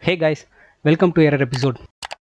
hey guys welcome to error episode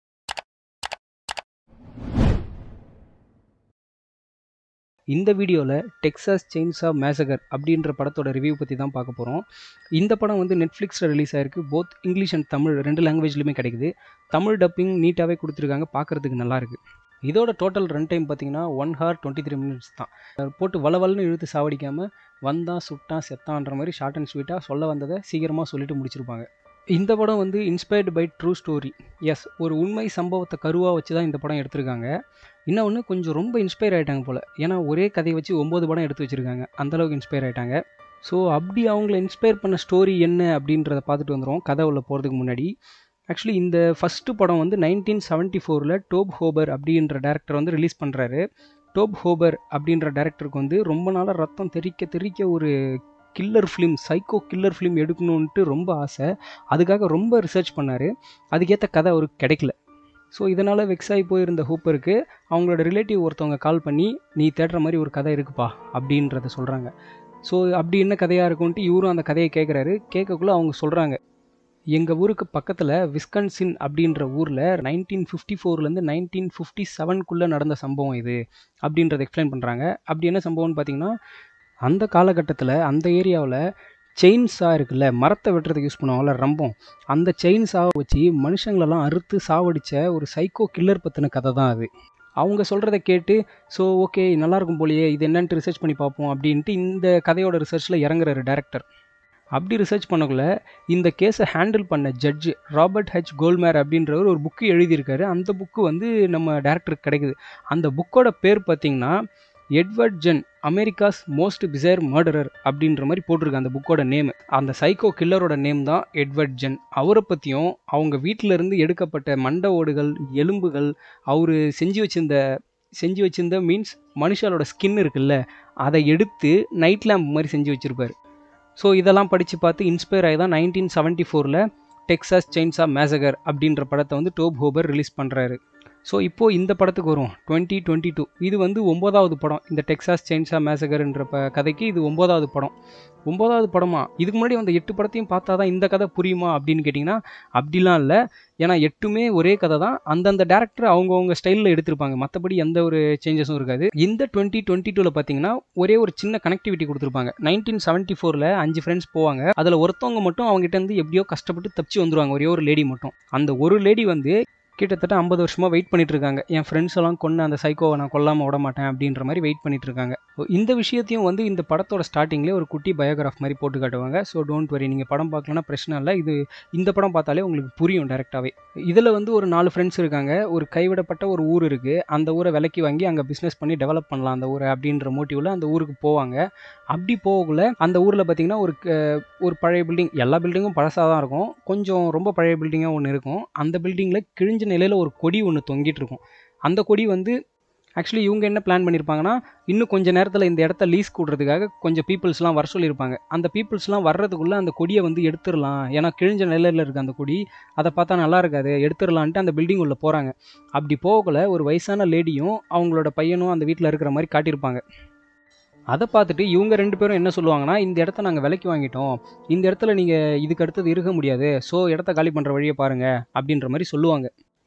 இந்த வீடியோவில் Texas chainsaw massacre அப்படின்ற படத்தோட ரிவ்யூ பற்றி தான் பார்க்க போகிறோம் இந்த படம் வந்து நெட்ஃப்ளிக்ஸில் ரிலீஸ் ஆயிருக்கு போத் இங்கிலீஷ் அண்ட் தமிழ் ரெண்டு லாங்குவேஜ்லையுமே கிடைக்குது தமிழ் டப்பிங் நீட்டாகவே கொடுத்துருக்காங்க பார்க்குறதுக்கு நல்லாயிருக்கு இதோட டோட்டல் ரன் டைம் பார்த்தீங்கன்னா one hour twenty three minutes தான் போட்டு வளவல்னு இழுத்து சாவடிக்காமல் வந்தான் சுட்டான் செத்தான்ற மாதிரி ஷார்ட் அண்ட் ஸ்வீட்டாக சொல்ல வந்ததை சீக்கிரமாக சொல்லிட்டு முடிச்சிருப்பாங்க இந்த படம் வந்து இன்ஸ்பயர்டு பை ட்ரூ ஸ்டோரி எஸ் ஒரு உண்மை சம்பவத்தை கருவாக வச்சு தான் இந்த படம் எடுத்திருக்காங்க இன்னொன்று கொஞ்சம் ரொம்ப இன்ஸ்பயர் ஆகிட்டாங்க போல் ஏன்னா ஒரே கதையை வச்சு ஒம்பது படம் எடுத்து வச்சுருக்காங்க அந்தளவுக்கு இன்ஸ்பயர் ஆகிட்டாங்க ஸோ அப்படி அவங்கள இன்ஸ்பயர் பண்ண ஸ்டோரி என்ன அப்படின்றத பார்த்துட்டு வந்துடும் கதை உள்ள போகிறதுக்கு முன்னாடி ஆக்சுவலி இந்த ஃபஸ்ட்டு படம் வந்து நைன்டீன் செவன்ட்டி ஃபோரில் டோப் ஹோபர் அப்படின்ற டேரக்டர் வந்து ரிலீஸ் பண்ணுறாரு டோப் ஹோபர் அப்படின்ற டேரக்டருக்கு வந்து ரொம்ப நாளாக ரத்தம் தெறிக்க தெறிக்க ஒரு killer film psycho killer film எடுக்கணுன்ட்டு ரொம்ப ஆசை அதுக்காக ரொம்ப ரிசர்ச் பண்ணார் அதுக்கேற்ற கதை அவருக்கு கிடைக்கல ஸோ இதனால் வெக்ஸ் ஆகி போயிருந்த ஹூப்பருக்கு அவங்களோட ரிலேட்டிவ் ஒருத்தவங்க கால் பண்ணி நீ தேடுற மாதிரி ஒரு கதை இருக்குப்பா அப்படின்றத சொல்கிறாங்க ஸோ அப்படி என்ன கதையாக இருக்கும்ன்ட்டு இவரும் அந்த கதையை கேட்குறாரு கேட்கக்குள்ளே அவங்க சொல்கிறாங்க எங்கள் ஊருக்கு பக்கத்தில் விஸ்கன்சின் அப்படின்ற ஊரில் நைன்டீன் ஃபிஃப்டி ஃபோர்லேருந்து நைன்டீன் ஃபிஃப்டி செவனுக்குள்ளே நடந்த சம்பவம் இது அப்படின்றத எக்ஸ்பிளைன் பண்ணுறாங்க அப்படி என்ன சம்பவம்னு பார்த்தீங்கன்னா அந்த காலகட்டத்தில் அந்த ஏரியாவில் செயின் சா இருக்குல்ல மரத்தை வெட்டுறதுக்கு யூஸ் பண்ணுவாங்கல்ல ரம்பம் அந்த செயின் சாவை வச்சு மனுஷங்களெல்லாம் அறுத்து சாவடித்த ஒரு சைக்கோ கில்லர் பற்றின கதை தான் அது அவங்க சொல்கிறத கேட்டு ஸோ ஓகே நல்லாயிருக்கும் போலியே இது என்னன்ட்டு ரிசர்ச் பண்ணி பார்ப்போம் அப்படின்ட்டு இந்த கதையோட ரிசர்ச்சில் இறங்குறாரு டேரக்டர் அப்படி ரிசர்ச் பண்ணக்குள்ள இந்த கேஸை ஹேண்டில் பண்ண ஜட்ஜு ராபர்ட் ஹெச் கோல்மேர் அப்படின்றவர் ஒரு புக்கு எழுதியிருக்காரு அந்த புக்கு வந்து நம்ம டேரக்டருக்கு கிடைக்குது அந்த புக்கோட பேர் பார்த்திங்கன்னா Edward Gein America's most bizarre murderer அப்படின்ற மாதிரி போட்டிருக்கு அந்த புக்கோட நேம் அந்த சைக்கோ கில்லரோட நேம் தான் எட்வர்ட் ஜென் அவரை பற்றியும் அவங்க வீட்டிலேருந்து எடுக்கப்பட்ட மண்ட ஓடுகள் எலும்புகள் அவர் செஞ்சு வச்சிருந்த செஞ்சு வச்சிருந்த மீன்ஸ் மனுஷாலோட ஸ்கின் இருக்குல்ல அதை எடுத்து நைட் லேம்ப் மாதிரி செஞ்சு வச்சுருப்பார் ஸோ இதெல்லாம் படித்து பார்த்து இன்ஸ்பயர் ஆகி தான் நைன்டீன் செவன்ட்டி ஃபோரில் டெக்ஸாஸ் செயின்ஸா மேசகர் அப்படின்ற படத்தை வந்து டோப் ஹோபர் ரிலீஸ் பண்ணுறாரு ஸோ இப்போது இந்த படத்துக்கு வரும் டுவெண்ட்டி டுவெண்ட்டி டூ இது வந்து ஒம்போதாவது படம் இந்த டெக்ஸாஸ் செயின்ஸா மேசகர்ன்ற ப கதைக்கு இது ஒம்போதாவது படம் ஒம்போதாவது படமா இதுக்கு முன்னாடி அந்த எட்டு படத்தையும் பார்த்தா தான் இந்த கதை புரியுமா அப்படின்னு கேட்டிங்கன்னா அப்படிலாம் இல்லை ஏன்னா எட்டுமே ஒரே கதை தான் அந்தந்த டேரக்டர் அவங்கவுங்க ஸ்டைலில் எடுத்திருப்பாங்க மற்றபடி எந்த ஒரு சேஞ்சஸும் இருக்காது இந்த டுவெண்ட்டி டுவெண்ட்டி டூவில் பார்த்தீங்கன்னா ஒரே ஒரு சின்ன கனெக்டிவிட்டி கொடுத்துருப்பாங்க நைன்டீன் செவன்ட்டி ஃபோரில் அஞ்சு ஃப்ரெண்ட்ஸ் போவாங்க அதில் ஒருத்தவங்க மட்டும் அவங்ககிட்ட இருந்து எப்படியோ கஷ்டப்பட்டு தப்பிச்சு வந்துருவாங்க ஒரே ஒரு லேடி மட்டும் அந்த ஒரு லேடி வந்து கிட்டத்தட்ட ஐம்பது வருஷமாக வெயிட் பண்ணிட்டு இருக்காங்க என் ஃப்ரெண்ட்ஸ் எல்லாம் கொண்டு அந்த சைக்கோவை நான் கொல்லாமல் விட மாட்டேன் அப்படின்ற மாதிரி வெயிட் பண்ணிட்டு இருக்காங்க இந்த விஷயத்தையும் வந்து இந்த படத்தோட ஸ்டார்டிங்லேயே ஒரு குட்டி பயோகிராஃப் மாதிரி போட்டு காட்டுவாங்க ஸோ டோன்ட் வரி நீங்கள் படம் பார்க்கலன்னா பிரச்சனை இல்லை இது இந்த படம் பார்த்தாலே உங்களுக்கு புரியும் டேரெக்டாகவே இதில் வந்து ஒரு நாலு ஃப்ரெண்ட்ஸ் இருக்காங்க ஒரு கைவிடப்பட்ட ஒரு ஊர் இருக்குது அந்த ஊரை விலைக்கு வாங்கி அங்கே பிஸ்னஸ் பண்ணி டெவலப் பண்ணலாம் அந்த ஊரை அப்படின்ற மோட்டிவில் அந்த ஊருக்கு போவாங்க அப்படி போகக்குள்ள அந்த ஊரில் பார்த்திங்கன்னா ஒரு ஒரு பழைய பில்டிங் எல்லா பில்டிங்கும் பழசாக தான் இருக்கும் கொஞ்சம் ரொம்ப பழைய பில்டிங்காக ஒன்று இருக்கும் அந்த பில்டிங்கில் கிழிஞ்ச நிலையில் ஒரு கொடி ஒன்று தொங்கிட்டு இருக்கும் அந்த கொடி வந்து ஆக்சுவலி இவங்க என்ன பிளான் பண்ணியிருப்பாங்கன்னா இன்னும் கொஞ்சம் நேரத்தில் இந்த இடத்த லீஸ் கூடுறதுக்காக கொஞ்சம் பீப்புள்ஸ்லாம் வர சொல்லியிருப்பாங்க அந்த பீப்புள்ஸ்லாம் வர்றதுக்குள்ளே அந்த கொடியை வந்து எடுத்துடலாம் ஏன்னா கிழிஞ்ச நிலையில் இருக்குது அந்த கொடி அதை பார்த்தா நல்லா இருக்காது எடுத்துடலான்ட்டு அந்த பில்டிங் உள்ள போகிறாங்க அப்படி போகக்குள்ள ஒரு வயசான லேடியும் அவங்களோட பையனும் அந்த வீட்டில் இருக்கிற மாதிரி காட்டியிருப்பாங்க அதை பார்த்துட்டு இவங்க ரெண்டு பேரும் என்ன சொல்லுவாங்கன்னா இந்த இடத்த நாங்கள் விலைக்கு வாங்கிட்டோம் இந்த இடத்துல நீங்கள் இதுக்கு அடுத்தது இருக்க முடியாது ஸோ இடத்த காலி பண்ணுற வழியை பாருங்கள் அப்படின்ற மாதிரி சொல்லுவாங்க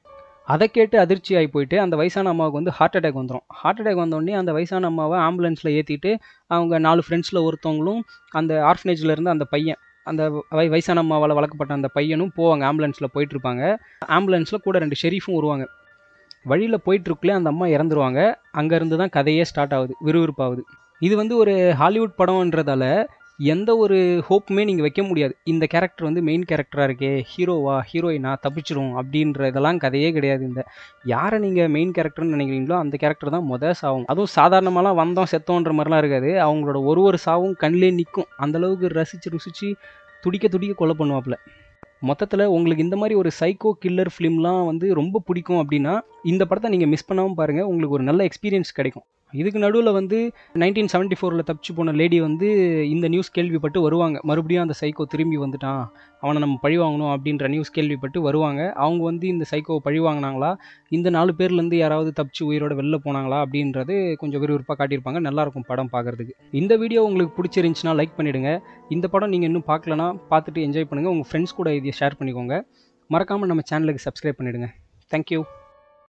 அதை கேட்டு அதிர்ச்சி ஆகி போயிட்டு அந்த வயசான அம்மாவுக்கு வந்து ஹார்ட் அட்டாக் வந்துடும் ஹார்ட் அட்டாக் வந்தோடனே அந்த வயசான அம்மாவை ஆம்புலன்ஸில் ஏற்றிட்டு அவங்க நாலு ஃப்ரெண்ட்ஸில் ஒருத்தவங்களும் அந்த ஆர்ஃபனேஜில் இருந்து அந்த பையன் அந்த வை வயசான அம்மாவால் வளர்க்கப்பட்ட அந்த பையனும் போவாங்க ஆம்புலன்ஸில் போயிட்டுருப்பாங்க ஆம்புலன்ஸில் கூட ரெண்டு ஷெரீஃபும் வருவாங்க வழியில் போயிட்டுருக்குள்ளே அந்த அம்மா இறந்துருவாங்க அங்கேருந்து தான் கதையே ஸ்டார்ட் ஆகுது விறுவிறுப்பாகுது இது வந்து ஒரு ஹாலிவுட் படம்ன்றதால எந்த ஒரு ஹோப்புமே நீங்கள் வைக்க முடியாது இந்த கேரக்டர் வந்து மெயின் கேரக்டராக இருக்கே ஹீரோவா ஹீரோயினா தப்பிச்சிடும் அப்படின்ற இதெல்லாம் கதையே கிடையாது இந்த யாரை நீங்கள் மெயின் கேரக்டர்னு நினைக்கிறீங்களோ அந்த கேரக்டர் தான் மொதல் சாவும் அதுவும் சாதாரணமாலாம் வந்தோம் செத்தோன்ற மாதிரிலாம் இருக்காது அவங்களோட ஒரு ஒரு சாவும் கண்ணிலே நிற்கும் அந்தளவுக்கு ரசித்து ருசித்து துடிக்க துடிக்க கொலை பண்ணுவாப்புல மொத்தத்தில் உங்களுக்கு இந்த மாதிரி ஒரு சைக்கோ கில்லர் ஃபிலிம்லாம் வந்து ரொம்ப பிடிக்கும் அப்படின்னா இந்த படத்தை நீங்கள் மிஸ் பண்ணாமல் பாருங்கள் உங்களுக்கு ஒரு நல்ல எக்ஸ்பீரியன்ஸ் கிடைக்கும் இதுக்கு நடுவில் வந்து நைன்டீன் செவன்ட்டி ஃபோரில் தப்பிச்சு போன லேடி வந்து இந்த நியூஸ் கேள்விப்பட்டு வருவாங்க மறுபடியும் அந்த சைக்கோ திரும்பி வந்துட்டான் அவனை நம்ம பழி வாங்கணும் அப்படின்ற நியூஸ் கேள்விப்பட்டு வருவாங்க அவங்க வந்து இந்த சைக்கோவை பழி வாங்கினாங்களா இந்த நாலு பேர்லேருந்து யாராவது தப்பிச்சு உயிரோட வெளில போனாங்களா அப்படின்றது கொஞ்சம் விறுவிறுப்பாக காட்டியிருப்பாங்க நல்லாயிருக்கும் படம் பார்க்குறதுக்கு இந்த வீடியோ உங்களுக்கு பிடிச்சிருந்துச்சுன்னா லைக் பண்ணிவிடுங்க இந்த படம் நீங்கள் இன்னும் பார்க்கலனா பார்த்துட்டு என்ஜாய் பண்ணுங்கள் உங்கள் ஃப்ரெண்ட்ஸ் கூட இதை ஷேர் பண்ணிக்கோங்க மறக்காமல் நம்ம சேனலுக்கு சப்ஸ்கிரைப் பண்ணிவிடுங்க தேங்க்யூ